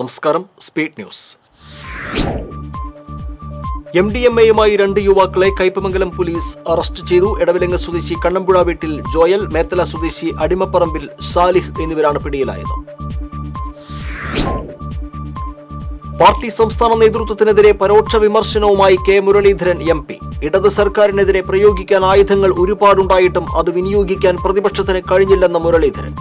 നമസ്കാരം speed news M D M എയുമായി രണ്ട് യുവാക്കളെ കയ്പമംഗലം പോലീസ് അറസ്റ്റ് ചെയ്തു എടവിലങ്ങ സ്വദേശി കണ്ണമ്പുഴ വീട്ടിൽ ജോയൽ മേത്തല സ്വദേശി അടിമപ്പറമ്പിൽ സാലിഹ് എന്നിവരാണ് പിടിയിലായത് പാർട്ടി സംസ്ഥാന നേതൃത്വത്തിനെതിരെ പരോക്ഷ വിമർശനവുമായി കെ മുരളീധരൻ എം പി ഇടത് സർക്കാരിനെതിരെ പ്രയോഗിക്കാൻ ആയുധങ്ങൾ ഒരുപാടുണ്ടായിട്ടും അത് വിനിയോഗിക്കാൻ പ്രതിപക്ഷത്തിന് കഴിഞ്ഞില്ലെന്ന മുരളീധരൻ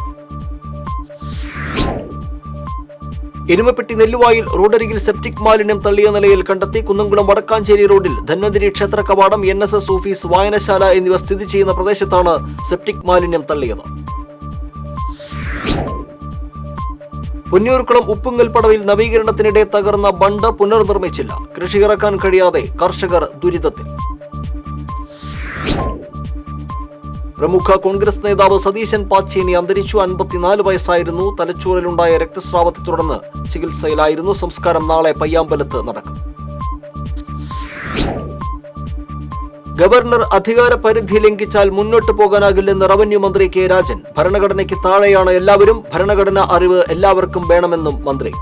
എരുമപ്പെട്ടി നെല്ലുവായിൽ റോഡരികിൽ സെപ്റ്റിക് മാലിന്യം തള്ളിയ നിലയിൽ കണ്ടെത്തി കുന്നംകുളം വടക്കാഞ്ചേരി റോഡിൽ ധന്വന്തിരി ക്ഷേത്ര കവാടം എൻ എസ് എസ് ഓഫീസ് വായനശാല എന്നിവ സ്ഥിതി ചെയ്യുന്ന പ്രദേശത്താണ് സെപ്റ്റിക് മാലിന്യം തള്ളിയത് പൊന്നിയൂർക്കുളം ഉപ്പുങ്കൽ പടവിൽ നവീകരണത്തിനിടെ തകർന്ന ബണ്ട് പുനർനിർമ്മിച്ചില്ല കൃഷി ഇറക്കാൻ കഴിയാതെ കർഷകർ ദുരിതത്തിൽ പ്രമുഖ കോൺഗ്രസ് നേതാവ് സതീശൻ പാച്ചേനി അന്തരിച്ചു അൻപത്തിനാല് വയസ്സായിരുന്നു തലച്ചോറിലുണ്ടായ രക്തസ്രാവത്തെ തുടർന്ന് ചികിത്സയിലായിരുന്നു സംസ്കാരം നാളെ പയ്യാമ്പലത്ത് നടക്കും ഗവർണർ അധികാര പരിധി ലംഘിച്ചാൽ മുന്നോട്ട് പോകാനാകില്ലെന്ന് റവന്യൂ മന്ത്രി കെ രാജൻ ഭരണഘടനയ്ക്ക് താഴെയാണ് എല്ലാവരും ഭരണഘടന അറിവ് എല്ലാവർക്കും വേണമെന്നും മന്ത്രി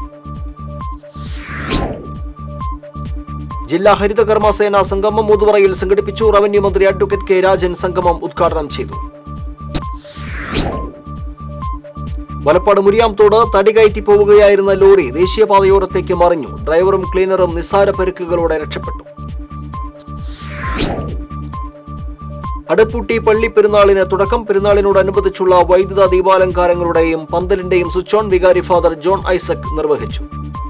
ജില്ലാ ഹരിത കർമ്മസേന സംഗമം മുതുവറയിൽ സംഘടിപ്പിച്ചു റവന്യൂ മന്ത്രി അഡ്വക്കേറ്റ് കെ രാജൻ സംഗമം ഉദ്ഘാടനം ചെയ്തു വലപ്പാട് മുരിയാംതോട് തടി കയറ്റി പോവുകയായിരുന്ന ലോറി ദേശീയപാതയോരത്തേക്ക് മറിഞ്ഞു ഡ്രൈവറും ക്ലീനറും നിസ്സാര പരിക്കുകളോടെ രക്ഷപ്പെട്ടു അടപ്പൂട്ടി പള്ളി പെരുന്നാളിന് തുടക്കം പെരുന്നാളിനോടനുബന്ധിച്ചുള്ള വൈദ്യുത ദീപാലങ്കാരങ്ങളുടെയും പന്തലിന്റെയും സ്വിച്ച് ഓൺ വികാരി ഫാദർ ജോൺ ഐസക് നിർവഹിച്ചു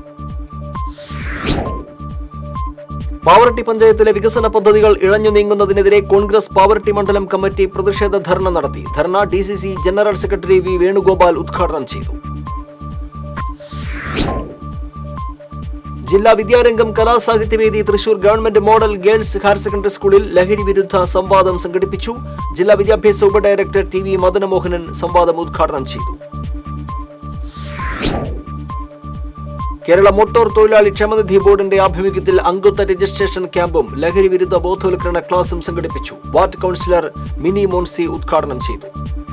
പാവറട്ടി പഞ്ചായത്തിലെ വികസന പദ്ധതികൾ ഇഴഞ്ഞു നീങ്ങുന്നതിനെതിരെ കോൺഗ്രസ് പാവറട്ടി മണ്ഡലം കമ്മിറ്റി പ്രതിഷേധ ധർണ നടത്തി dharna D C C general secretary V Venugopal ഉദ്ഘാടനം ചെയ്തു ജില്ലാ വിദ്യാരംഗം കലാസാഹിത്യവേദി Thrissur government model girls higher secondary സ്കൂളിൽ ലഹരി വിരുദ്ധ സംവാദം സംഘടിപ്പിച്ചു ജില്ലാ വിദ്യാഭ്യാസ ഉപഡയറക്ടർ ടി വി മദനമോഹനൻ സംവാദം ഉദ്ഘാടനം ചെയ്തു കേരള മോട്ടോർ തൊഴിലാളി ക്ഷേമനിധി ബോർഡിന്റെ ആഭിമുഖ്യത്തിൽ അംഗത്വ രജിസ്ട്രേഷൻ ക്യാമ്പും ലഹരി വിരുദ്ധ ബോധവൽക്കരണ ക്ലാസും സംഘടിപ്പിച്ചു വാർഡ് കൗൺസിലർ മിനി മോൺസി ഉദ്ഘാടനം ചെയ്തു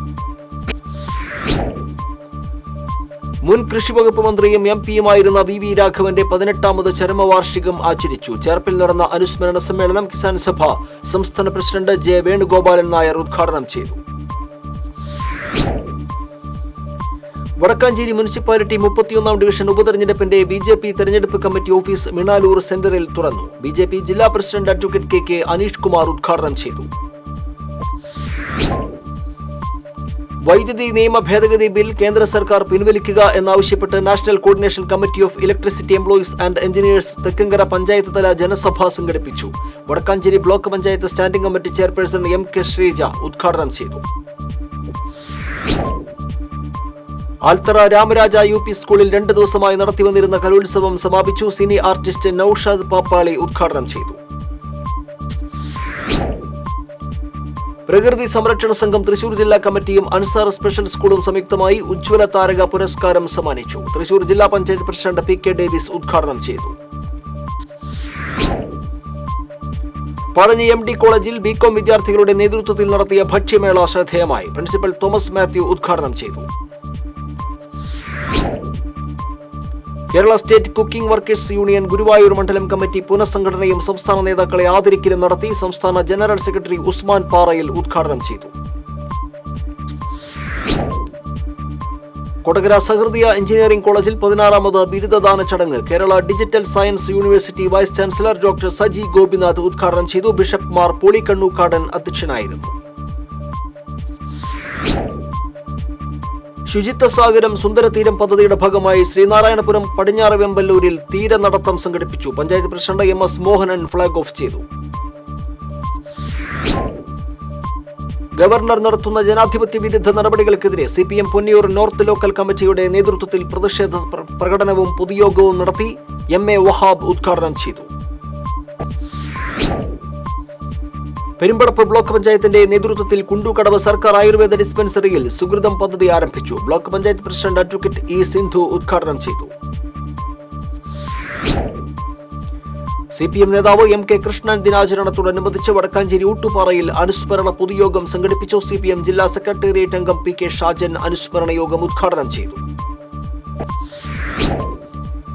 മുൻ കൃഷിവകുപ്പ് മന്ത്രിയും എം പിയുമായിരുന്ന വി വി രാഘവന്റെ പതിനെട്ടാമത് ചരമവാർഷികം ആചരിച്ചു ചേർപ്പിൽ നടന്ന അനുസ്മരണ സമ്മേളനം കിസാൻ സഭ സംസ്ഥാന പ്രസിഡന്റ് ജെ വേണുഗോപാലൻ നായർ ഉദ്ഘാടനം ചെയ്തു വടക്കാഞ്ചേരി മുനിസിപ്പാലിറ്റി മുപ്പത്തിയൊന്നാം ഡിവിഷൻ ഉപതെരഞ്ഞെടുപ്പിന്റെ ബി ജെ പി തെരഞ്ഞെടുപ്പ് കമ്മിറ്റി ഓഫീസ് മിണാലൂർ സെന്ററിൽ തുറന്നു ബി ജെ പി ജില്ലാ president advocate K K Aneesh Kumar ഉദ്ഘാടനം ചെയ്തു വൈദ്യുതി നിയമ ഭേദഗതി ബിൽ കേന്ദ്ര സർക്കാർ പിൻവലിക്കുക എന്നാവശ്യപ്പെട്ട് national coordination committee of electricity employees and engineers Thekkankara panchayat തല ജനസഭ സംഘടിപ്പിച്ചു Vadakkanchery block panchayat standing committee chairperson M K Sreeja ഉദ്ഘാടനം ചെയ്തു ആൽത്തറ രാമരാജ യു പി സ്കൂളിൽ രണ്ട് ദിവസമായി നടത്തിവന്നിരുന്ന കലോത്സവം സമാപിച്ചു സിനി ആർട്ടിസ്റ്റ് നൌഷാദ് പാപ്പാളി ഉദ്ഘാടനം ചെയ്തു പ്രകൃതി സംരക്ഷണ സംഘം തൃശൂർ ജില്ലാ കമ്മിറ്റിയും അൻസാർ സ്പെഷ്യൽ സ്കൂളും സംയുക്തമായി ഉജ്ജ്വല താരക പുരസ്കാരം സമ്മാനിച്ചു തൃശൂർ ജില്ലാ panchayat president P K Davis ഉദ്ഘാടനം ചെയ്തു പഴഞ്ഞി എം ഡി കോളേജിൽ ബികോം വിദ്യാർത്ഥികളുടെ നേതൃത്വത്തിൽ നടത്തിയ ഭക്ഷ്യമേള ശ്രദ്ധേയമായി പ്രിൻസിപ്പൽ തോമസ് മാത്യു ഉദ്ഘാടനം ചെയ്തു Kerala state cooking workers union Guruvayur മണ്ഡലം കമ്മിറ്റി പുനഃസംഘടനയും സംസ്ഥാന നേതാക്കളെ ആദരിക്കലും നടത്തി സംസ്ഥാന ജനറൽ സെക്രട്ടറി ഉസ്മാൻ പാറയിൽ ഉദ്ഘാടനം ചെയ്തു കൊടകര സഹൃദയ എഞ്ചിനീയറിംഗ് കോളേജിൽ പതിനാറാമത് ബിരുദദാന ചടങ്ങ് Kerala digital science university vice chancellor doctor Saji Gopinath ഉദ്ഘാടനം ചെയ്തു ബിഷപ്പ് മാർ പോളി കണ്ണൂക്കാടൻ അധ്യക്ഷനായിരുന്നു ശുചിത്വ സാഗരം സുന്ദരതീരം പദ്ധതിയുടെ ഭാഗമായി ശ്രീനാരായണപുരം പടിഞ്ഞാറ് വെമ്പല്ലൂരിൽ തീരനടത്തം സംഘടിപ്പിച്ചു panchayat president M S Mohanan flag off ചെയ്തു ഗവർണർ നടത്തുന്ന ജനാധിപത്യ വിരുദ്ധ നടപടികൾക്കെതിരെ C P M Ponniyur north local കമ്മിറ്റിയുടെ നേതൃത്വത്തിൽ പ്രതിഷേധ പ്ര- പ്രകടനവും പൊതുയോഗവും നടത്തി എം എ വഹാബ് ഉദ്ഘാടനം ചെയ്തു പെരുമ്പടപ്പ് ബ്ലോക്ക് പഞ്ചായത്തിന്റെ നേതൃത്വത്തിൽ കുണ്ടുകടവ് സർക്കാർ ആയുർവേദ ഡിസ്പെൻസറിയിൽ സുഹൃതം പദ്ധതി ആരംഭിച്ചു block panchayat president advocate E Sindhu ഉദ്ഘാടനം ചെയ്തു സി പി എം നേതാവ് എം കെ കൃഷ്ണൻ ദിനാചരണത്തോടനുബന്ധിച്ച് വടക്കാഞ്ചേരി ഊട്ടുപാറയിൽ അനുസ്മരണ പൊതുയോഗം സംഘടിപ്പിച്ചു സി പി എം ജില്ലാ സെക്രട്ടേറിയറ്റ് അംഗം പി കെ ഷാജൻ അനുസ്മരണ യോഗം ഉദ്ഘാടനം ചെയ്തു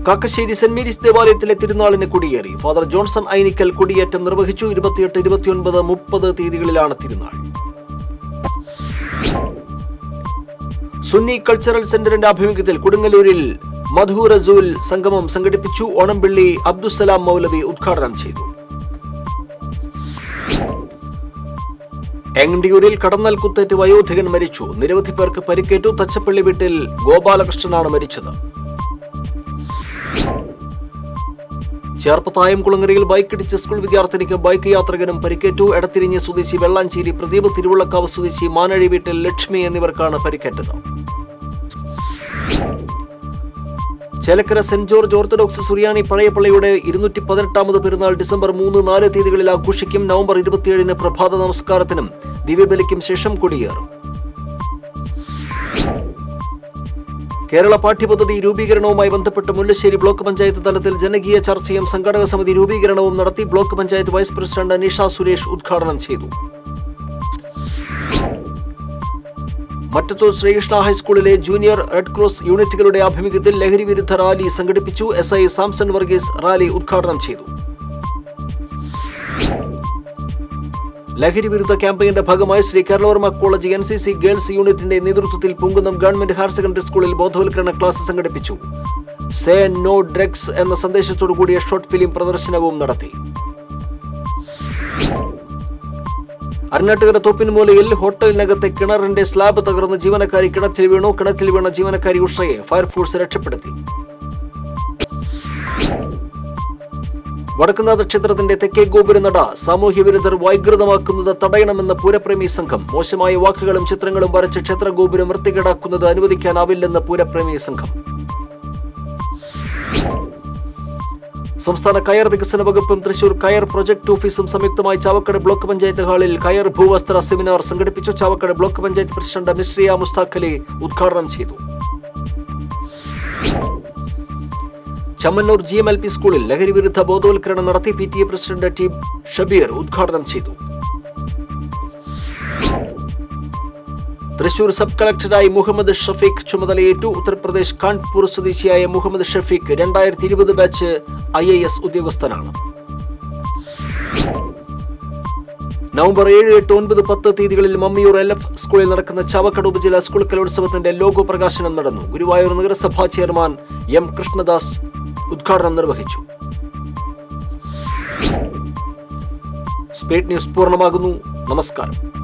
കാക്കശ്ശേരി സെന്റ് മേരീസ് ദേവാലയത്തിലെ തിരുനാളിന് കൊടിയേറി ഫാദർ ജോൺസൺ ഐനിക്കൽ കൊടിയേറ്റം നിർവഹിച്ചു ഇരുപത്തിയെട്ട് ഇരുപത്തിയൊൻപത് മുപ്പത് തീയതികളിലാണ് തിരുനാൾ സുന്നി കൾച്ചറൽ സെന്ററിന്റെ ആഭിമുഖ്യത്തിൽ കൊടുങ്ങല്ലൂരിൽ മധു റസൂൽ സംഗമം സംഘടിപ്പിച്ചു ഓണംപിള്ളി അബ്ദുസലാം മൗലവി ഉദ്ഘാടനം ചെയ്തു എങ്ങണ്ടിയൂരിൽ കടന്നൽ കുത്തേറ്റ് വയോധികൻ മരിച്ചു നിരവധി പേർക്ക് പരിക്കേറ്റു തച്ചപ്പള്ളി വീട്ടിൽ ഗോപാലകൃഷ്ണനാണ് മരിച്ചത് ചേർപ്പത്തായം കുളങ്ങരയിൽ ബൈക്കിടിച്ച് സ്കൂൾ വിദ്യാർത്ഥിനിക്ക് ബൈക്ക് യാത്രികനും പരിക്കേറ്റു എടത്തിരിഞ്ഞ് സ്വദേശി വെള്ളാഞ്ചേരി പ്രദീപ് തിരുവുള്ളക്കാവ് സ്വദേശി മാനഴി വീട്ടിൽ ലക്ഷ്മി എന്നിവർക്കാണ് പരിക്കേറ്റത് ചേലക്കര സെന്റ് ജോർജ് ഓർത്തഡോക്സ് സുറിയാനി പഴയപ്പള്ളിയുടെ ഇരുന്നൂറ്റി പതിനെട്ടാമത് പെരുന്നാൾ ഡിസംബർ മൂന്ന് നാല് തീയതികളിൽ ആഘോഷിക്കും നവംബർ ഇരുപത്തിയേഴിന് പ്രഭാത നമസ്കാരത്തിനും ദിവ്യബലിക്കും ശേഷം കൊടിയേറും കേരള പാഠ്യപദ്ധതി രൂപീകരണവുമായി ബന്ധപ്പെട്ട് മുല്ലശ്ശേരി ബ്ലോക്ക് പഞ്ചായത്ത് തലത്തിൽ ജനകീയ ചർച്ചയും സംഘടക സമിതി രൂപീകരണവും നടത്തി block panchayat vice president Nisha Suresh ഉദ്ഘാടനം ചെയ്തു മറ്റത്തൂർ ശ്രീകൃഷ്ണ ഹൈസ്കൂളിലെ ജൂനിയർ റെഡ് ക്രോസ് യൂണിറ്റുകളുടെ ആഭിമുഖ്യത്തിൽ ലഹരി വിരുദ്ധ റാലി സംഘടിപ്പിച്ചു S I Samson Varghese rally ഉദ്ഘാടനം ചെയ്തു ലഹരി വിരുദ്ധ ക്യാമ്പയിന്റെ ഭാഗമായി Sree Keralavarma college N C C girls യൂണിറ്റിന്റെ നേതൃത്വത്തിൽ പൂങ്കുന്നം ഗവൺമെന്റ് ഹയർ സെക്കൻഡറി സ്കൂളിൽ ബോധവൽക്കരണ ക്ലാസ് സംഘടിപ്പിച്ചു സേ നോ ഡ്രഗ്സ് എന്ന സന്ദേശത്തോടു കൂടിയ ഷോർട്ട് ഫിലിം പ്രദർശനവും നടത്തി അരങ്ങാട്ടുകര തോപ്പിൻമൂലയിൽ ഹോട്ടലിനകത്തെ കിണറിന്റെ സ്ലാബ് തകർന്ന് ജീവനക്കാരി കിണറ്റിൽ വീണു കിണറ്റിൽ വീണ ജീവനക്കാരി ഉഷയെ ഫയർഫോഴ്സ് രക്ഷപ്പെടുത്തി വടക്കുന്നാഥ ക്ഷേത്രത്തിന്റെ തെക്കേ ഗോപുരനട സാമൂഹ്യ വിരുദ്ധർ വൈകൃതമാക്കുന്നത് തടയണമെന്ന പൂരപ്രേമി സംഘം മോശമായ വാക്കുകളും ചിത്രങ്ങളും വരച്ച് ക്ഷേത്ര ഗോപുരം വൃത്തികേടാക്കുന്നത് അനുവദിക്കാനാവില്ലെന്ന് പൂരപ്രേമി സംഘം സംസ്ഥാന കയർ വികസന വകുപ്പും തൃശൂർ കയർ പ്രൊജക്ട് ഓഫീസും സംയുക്തമായി ചാവക്കാട് ബ്ലോക്ക് പഞ്ചായത്ത് ഹാളിൽ കയർ ഭൂവസ്ത്ര സെമിനാർ സംഘടിപ്പിച്ചു ചാവക്കാട് ബ്ലോക്ക് പഞ്ചായത്ത് പ്രസിഡന്റ് മിശ്രിയ മുസ്താഖലി ഉദ്ഘാടനം ചെയ്തു Chammannur G M L P സ്കൂളിൽ ലഹരി വിരുദ്ധ ബോധവൽക്കരണം നടത്തി P T A president T Shabeer ഉദ്ഘാടനം ചെയ്തു തൃശൂർ സബ് കളക്ടറായി മുഹമ്മദ് ഷഫീഖ് ചുമതലയേറ്റു ഉത്തർപ്രദേശ് കാൺപൂർ സ്വദേശിയായ മുഹമ്മദ് ഷഫീഖ് രണ്ടായിരത്തി ഇരുപത് ബാച്ച് ഐ എ എസ് ഉദ്യോഗസ്ഥനാണ് നവംബർ ഏഴ് എട്ട് ഒൻപത് പത്ത് തീയതികളിൽ മമ്മിയൂർ എൽ എഫ് സ്കൂളിൽ നടക്കുന്ന ചാവക്കാട് ഉപജില്ല സ്കൂൾ കലോത്സവത്തിന്റെ ലോഗോ പ്രകാശനം നടന്നു ഗുരുവായൂർ നഗരസഭാ ചെയർമാൻ എം കൃഷ്ണദാസ് ഉദ്ഘാടനം നിർവഹിച്ചു സ്പീഡ് ന്യൂസ് പൂർണ്ണമാകുന്നു നമസ്കാരം